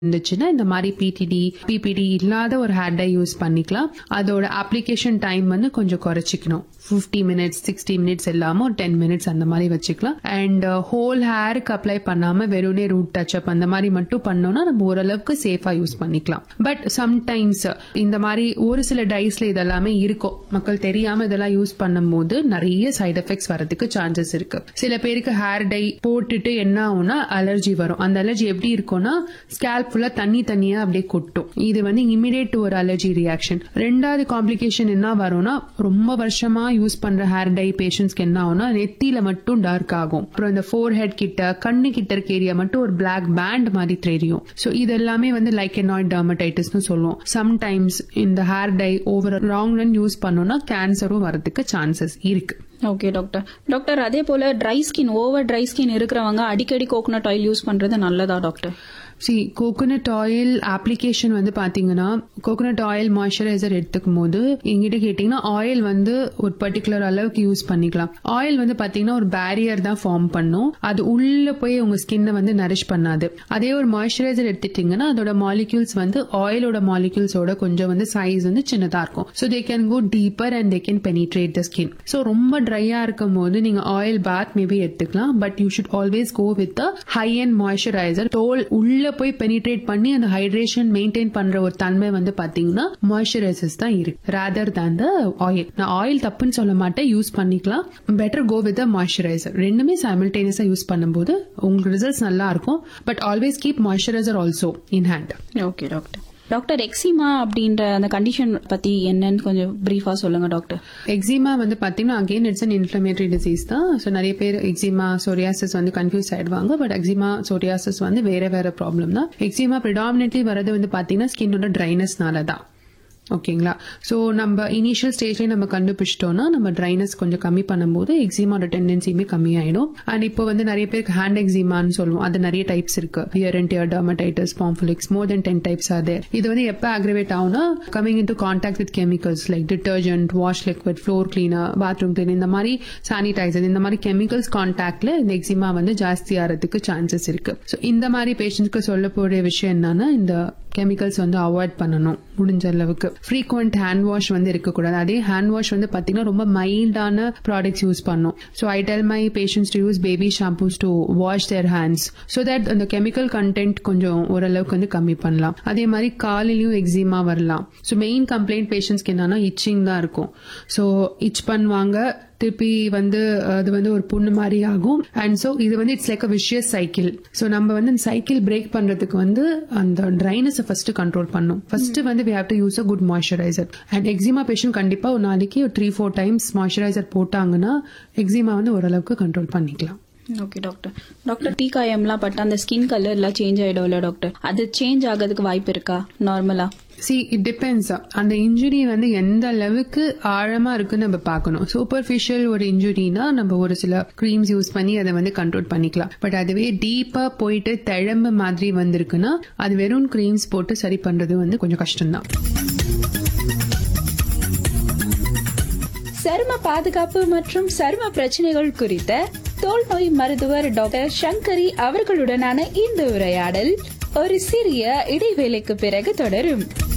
இருந்துச்சுன்னா இந்த மாதிரி பிடிடி பிபிடி இல்லாத ஒரு ஹேர் டை யூஸ் பண்ணிக்கலாம் அதோட அப்ளிகேஷன் டைம் வந்து கொஞ்சம் குறைச்சிக்கணும் 50 மினிட்ஸ் சிக்ஸ்டி மினிட்ஸ் இல்லாம ஒரு டென் மினிட்ஸ் அந்த மாதிரி வச்சுக்கலாம் அண்ட் ஹோல் ஹேருக்கு அப்ளை பண்ணாம வெறும்னே ரூட் டச்சப் அந்த மாதிரி மட்டும் பண்ணோம்னா நம்ம ஓரளவுக்கு சேஃபா யூஸ் பண்ணிக்கலாம் பட் சம்டைம்ஸ் இந்த மாதிரி ஒரு சில டைஸ்ல இதெல்லாமே இருக்கும் மக்கள் தெரியாம இதெல்லாம் யூஸ் பண்ணும்போது நிறைய சைடு எஃபெக்ட்ஸ் வரதுக்கு சான்சஸ் இருக்கு சில பேருக்கு ஹேர் டை போட்டுட்டு என்ன ஆகும்னா அலர்ஜி வரும் அந்த அலர்ஜி எப்படி இருக்கும்னா ஸ்கேல்ப் ஃபுல்லா தண்ணி தண்ணியா அப்படியே கொட்டும் இது வந்து இமிடியேட் ஒரு அலர்ஜி ரியாக்ஷன் ரெண்டாவது காம்ப்ளிகேஷன் என்ன வரும்னா ரொம்ப வருஷமா யூஸ் பண்ற ஹேர் டை பேஷண்ட்ஸ்க்கு என்ன ஆகும்னா நெத்தியில மட்டும் டார்க் ஆகும் அப்புறம் இந்த ஃபோர் ஹெட் கிட்ட கண்ணு கிட்ட இருக்க ஏரியா மட்டும் ஒரு பிளாக் பேண்ட் மாதிரி தெரியும் ஸோ இது எல்லாமே வந்து லைக் எனாய்ட் டர்மடைட்டிஸ்னு சொல்லுவோம் சம்டைம்ஸ் இந்த hair dye over long run use பண்ணோம்னா கேன்சரும் வரதுக்கு சான்சஸ் இருக்கு ஓகே டாக்டர் டாக்டர் அதே போல dry skin over dry skin இருக்கிறவங்க அடிக்கடி கோகனட் ஆயில் யூஸ் பண்றது நல்லதா doctor see coconut oil application வந்து பாத்தீங்கன்னா கோகோனட் ஆயில் மாய்ஸ்சரைசர் எடுத்துக்கும் போது எங்கிட்ட கேட்டீங்கன்னா ஆயில் வந்து ஒரு பர்டிகுலர் அளவுக்கு யூஸ் பண்ணிக்கலாம் ஆயில் வந்து பாத்தீங்கன்னா ஒரு பேரியர் தான் ஃபார்ம் பண்ணும் அது உள்ள போய் உங்க ஸ்கின்னை வந்து நரிஷ் பண்ணாது அதே ஒரு மாய்ஸ்சரைசர் எடுத்துட்டீங்கன்னா அதோட மாலிக்யூல்ஸ் வந்து ஆயிலோட மாலிக்யூல்ஸோட கொஞ்சம் வந்து சைஸ் வந்து சின்னதா இருக்கும் so they can go deeper and they can penetrate the skin so ரொம்ப ட்ரையா இருக்கும் போது நீங்க ஆயில் பாத் மேபி எடுத்துக்கலாம் but you should always go with high and moisturiser தோல் உள்ள போய் பெனிட்ரேட் பண்ணி அந்த ஹைட்ரேஷன் மெயின்டைன் பண்ற ஒரு தன்மை வந்து பாத்தீங்கன்னா மாய்ஸ்சரைசர்ஸ் தான் இருக்கு ரேதர் தான் த ஆயில் நான் ஆயில் தப்புன்னு சொல்ல மாட்டேன் யூஸ் பண்ணிக்கலாம் பெட்டர் கோ வித் மாய்ஸ்சரைசர் ரெண்டுமே சைமில்டேனியஸா யூஸ் பண்ணும்போது உங்களுக்கு ரிசல்ட்ஸ் நல்லா இருக்கும் but always keep moisturiser also in hand okay doctor doctor eczema அப்படின்ற அந்த கண்டிஷன் பத்தி என்னன்னு கொஞ்சம் பிரீஃபா சொல்லுங்க டாக்டர் எக்ஸிமா வந்து பாத்தீங்கன்னா again it's an inflammatory disease தான் ஸோ நிறைய பேர் எக்ஸிமா சோரியாசிஸ் வந்து கன்ஃபியூஸ் ஆயிடுவாங்க பட் எக்ஸிமா சோரியாசிஸ் வந்து வேற வேற ப்ராப்ளம் தான் எக்ஸிமா ப்ரிடாமினெட்லி வரது வந்து பாத்தீங்கன்னா ஸ்கின்னோட ட்ரைனஸ்னால தான் ஓகேங்களா ஸோ நம்ம இனிஷியல் ஸ்டேஜ்லேயே நம்ம கண்டுபிடிச்சிட்டோம்னா நம்ம ட்ரைனஸ் கொஞ்சம் கம்மி பண்ணும்போது எக்ஸிமாவோட டெண்டன்சியுமே கம்மியாயிடும் அண்ட் இப்போ வந்து நிறைய பேருக்கு ஹேண்ட் எக்ஸிமான்னு சொல்லுவோம் அது நிறைய டைப்ஸ் இருக்கு ear and ear dermatitis pompholyx more than ten types are there இது வந்து எப்போ அக்ரிவேட் ஆகும்னா coming in to contact with chemicals like detergent wash liquid floor cleaner bathroom cleaner இந்த மாதிரி சானிடைசர் இந்த மாதிரி கெமிக்கல்ஸ் கான்டாக்ட்ல இந்த எக்ஸிமா வந்து ஜாஸ்தி ஆகிறதுக்கு சான்சஸ் இருக்கு ஸோ இந்த மாதிரி பேஷண்ட்ஸ்க்கு சொல்லக்கூடிய விஷயம் என்னன்னா இந்த கெமிக்கல்ஸ் வந்து அவாய்ட் பண்ணணும் முடிஞ்ச அளவுக்கு ஃப்ரீக்வெண்ட் ஹேண்ட் வாஷ் வந்து இருக்கக்கூடாது அதே ஹேண்ட் வாஷ் வந்து பாத்தீங்கன்னா ரொம்ப மைல்டான ப்ராடக்ட்ஸ் யூஸ் பண்ணும் so I tell my patients to use baby shampoos to wash their hands so that அந்த கெமிக்கல் கண்டென்ட் கொஞ்சம் ஓரளவுக்கு வந்து கம்மி பண்ணலாம் அதே மாதிரி காலிலையும் எக்ஸிமா வரலாம் ஸோ மெயின் கம்ப்ளைண்ட் பேஷண்ட்ஸ்க்கு என்னன்னா இச்சிங் தான் இருக்கும் ஸோ இச் பண்ணுவாங்க திருப்பி வந்து அது வந்து ஒரு புண்ணு மாதிரி ஆகும் அண்ட் ஸோ இது வந்து it's like a vicious cycle so நம்ம வந்து இந்த சைக்கிள் பிரேக் பண்றதுக்கு வந்து அந்த ட்ரைனஸை ஃபர்ஸ்ட் கண்ட்ரோல் பண்ணும் ஃபர்ஸ்ட் வந்து we have to use a good moisturiser and eczema patient கண்டிப்பா ஒரு நாளைக்கு ஒரு த்ரீ ஃபோர் டைம்ஸ் மாய்ஸ்சரைசர் போட்டாங்கன்னா எக்ஸிமா வந்து ஓரளவுக்கு கண்ட்ரோல் பண்ணிக்கலாம் ஓகே டாக்டர் டாக்டர் டீ காயம்லாம் பட்டு அந்த ஸ்கின் கலர் எல்லாம் சேஞ்ச் ஆயிடும்ல டாக்டர் அது சேஞ்ச் ஆகிறதுக்கு வாய்ப்பு இருக்கா நார்மலா சி இட் டிபெண்ட்ஸ் அந்த இன்ஜுரி வந்து எந்த அளவுக்கு ஆழமா இருக்குன்னு நம்ம பார்க்கணும் சூப்பர்ஃபிஷியல் ஒரு இன்ஜுரினா நம்ம ஒரு சில க்ரீம்ஸ் யூஸ் பண்ணி அதை வந்து கண்ட்ரோல் பண்ணிக்கலாம் பட் அதுவே டீப்பா போயிட்டு தழம்பு மாதிரி வந்திருக்குன்னா அது வெறும் க்ரீம்ஸ் போட்டு சரி பண்றது வந்து கொஞ்சம் கஷ்டம்தான் சரும பாதுகாப்பு மற்றும் சரும பிரச்சனைகள் குறித்த தோல் நோய் மருத்துவர் டாக்டர் சங்கரி அவர்களுடனான இந்த உரையாடல் ஒரு சிறிய இடைவேளைக்கு பிறகு தொடரும்